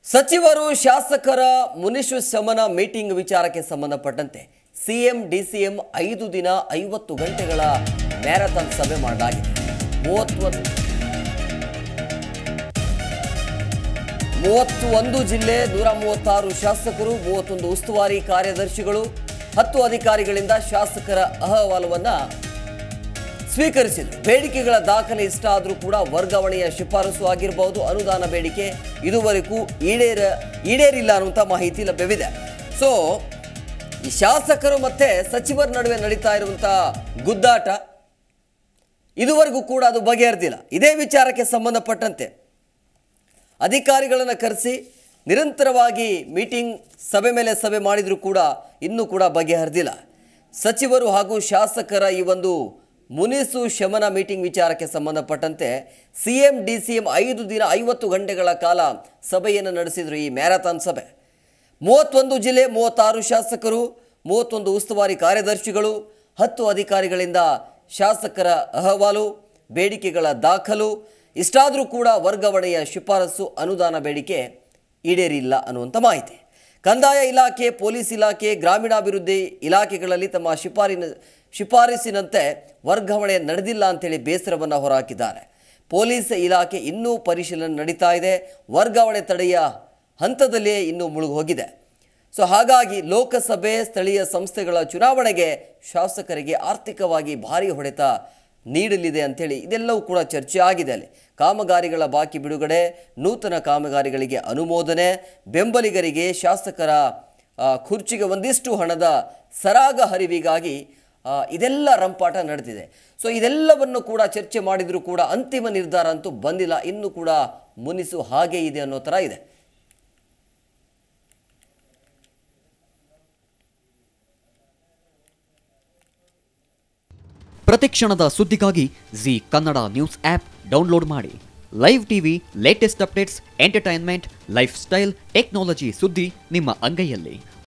ಸಚಿವರು ಶಾಸಕರ ಮುನಿಷು ಶಮನ ಮೀಟಿಂಗ್ ವಿಚಾರಕ್ಕೆ ಸಂಬಂಧಪಟ್ಟಂತೆ ಸಿಎಂ ಡಿಸಿಎಂ ಐದು ದಿನ ಐವತ್ತು ಗಂಟೆಗಳ ಮ್ಯಾರಥಾನ್ ಸಭೆ ಮಾಡಲಾಗಿದೆ ಮೂವತ್ತೊಂದು ಮೂವತ್ತು ಒಂದು ಜಿಲ್ಲೆ ನೂರ ಮೂವತ್ತಾರು ಶಾಸಕರು ಮೂವತ್ತೊಂದು ಉಸ್ತುವಾರಿ ಕಾರ್ಯದರ್ಶಿಗಳು ಹತ್ತು ಅಧಿಕಾರಿಗಳಿಂದ ಶಾಸಕರ ಅಹವಾಲುವನ್ನ ಸ್ವೀಕರಿಸಿದರು ಬೇಡಿಕೆಗಳ ದಾಖಲೆ ಇಷ್ಟ ಆದರೂ ಕೂಡ ವರ್ಗಾವಣೆಯ ಶಿಫಾರಸು ಆಗಿರಬಹುದು ಅನುದಾನ ಬೇಡಿಕೆ ಇದುವರೆಗೂ ಈಡೇರ ಈಡೇರಿಲ್ಲ ಅನ್ನುವಂಥ ಮಾಹಿತಿ ಲಭ್ಯವಿದೆ ಸೊ ಈ ಶಾಸಕರು ಮತ್ತೆ ಸಚಿವರ ನಡುವೆ ನಡೀತಾ ಇರುವಂಥ ಗುದ್ದಾಟ ಇದುವರೆಗೂ ಕೂಡ ಅದು ಬಗೆಹರಿದಿಲ್ಲ ಇದೇ ವಿಚಾರಕ್ಕೆ ಸಂಬಂಧಪಟ್ಟಂತೆ ಅಧಿಕಾರಿಗಳನ್ನು ಕರೆಸಿ ನಿರಂತರವಾಗಿ ಮೀಟಿಂಗ್ ಸಭೆ ಮೇಲೆ ಸಭೆ ಮಾಡಿದರೂ ಕೂಡ ಇನ್ನೂ ಕೂಡ ಬಗೆಹರಿದಿಲ್ಲ ಸಚಿವರು ಹಾಗೂ ಶಾಸಕರ ಈ ಒಂದು ಮುನಿಸು ಶಮನ ಮೀಟಿಂಗ್ ವಿಚಾರಕ್ಕೆ ಸಂಬಂಧಪಟ್ಟಂತೆ C M D C M ಐದು ದಿನ ಐವತ್ತು ಗಂಟೆಗಳ ಕಾಲ ಸಭೆಯನ್ನು ನಡೆಸಿದರು ಈ ಮ್ಯಾರಥಾನ್ ಸಭೆ ಮೂವತ್ತೊಂದು ಜಿಲ್ಲೆ ಮೂವತ್ತಾರು ಶಾಸಕರು ಮೂವತ್ತೊಂದು ಉಸ್ತುವಾರಿ ಕಾರ್ಯದರ್ಶಿಗಳು ಹತ್ತು ಅಧಿಕಾರಿಗಳಿಂದ ಶಾಸಕರ ಅಹವಾಲು ಬೇಡಿಕೆಗಳ ದಾಖಲು ಇಷ್ಟಾದರೂ ಕೂಡ ವರ್ಗಾವಣೆಯ ಶಿಫಾರಸು ಅನುದಾನ ಬೇಡಿಕೆ ಈಡೇರಿಲ್ಲ ಅನ್ನುವಂಥ ಮಾಹಿತಿ ಕಂದಾಯ ಇಲಾಖೆ ಪೊಲೀಸ್ ಇಲಾಖೆ ಗ್ರಾಮೀಣಾಭಿವೃದ್ಧಿ ಇಲಾಖೆಗಳಲ್ಲಿ ತಮ್ಮ ಶಿಫಾರಿನ ಶಿಫಾರಸಿನಂತೆ ವರ್ಗಾವಣೆ ನಡೆದಿಲ್ಲ ಅಂತೇಳಿ ಬೇಸರವನ್ನು ಹೊರಹಾಕಿದ್ದಾರೆ ಪೊಲೀಸ್ ಇಲಾಖೆ ಇನ್ನೂ ಪರಿಶೀಲನೆ ನಡೀತಾ ಇದೆ ವರ್ಗಾವಣೆ ತಡೆಯ ಹಂತದಲ್ಲಿಯೇ ಇನ್ನೂ ಮುಳುಗಿ ಹೋಗಿದೆ ಸೊ ಹಾಗಾಗಿ ಲೋಕಸಭೆ ಸ್ಥಳೀಯ ಸಂಸ್ಥೆಗಳ ಚುನಾವಣೆಗೆ ಶಾಸಕರಿಗೆ ಆರ್ಥಿಕವಾಗಿ ಭಾರಿ ಹೊಡೆತ ನೀಡಲಿದೆ ಅಂಥೇಳಿ ಇದೆಲ್ಲವೂ ಕೂಡ ಚರ್ಚೆ ಆಗಿದೆ ಅಲ್ಲಿ ಕಾಮಗಾರಿಗಳ ಬಾಕಿ ಬಿಡುಗಡೆ ನೂತನ ಕಾಮಗಾರಿಗಳಿಗೆ ಅನುಮೋದನೆ ಬೆಂಬಲಿಗರಿಗೆ ಶಾಸಕರ ಆ, ಕುರ್ಚಿಗೆ ಒಂದಿಷ್ಟು ಹಣದ ಸರಾಗ ಹರಿವಿಗಾಗಿ ಆ, ಇದೆಲ್ಲ ರಂಪಾಟ ನಡೆದಿದೆ ಸೊ ಇದೆಲ್ಲವನ್ನು ಕೂಡ ಚರ್ಚೆ ಮಾಡಿದರೂ ಕೂಡ ಅಂತಿಮ ನಿರ್ಧಾರ ಅಂತೂ ಬಂದಿಲ್ಲ ಇನ್ನೂ ಕೂಡ ಮುನಿಸು ಹಾಗೆ ಇದೆ ಅನ್ನೋ ಥರ ಇದೆ ಪ್ರತಿಕ್ಷಣದ ಸುದ್ದಿಗಾಗಿ Zee Kannada news app download ಮಾಡಿ live TV latest updates entertainment lifestyle technology ಸುದ್ದಿ ನಿಮ್ಮ ಅಂಗೈಯಲ್ಲಿ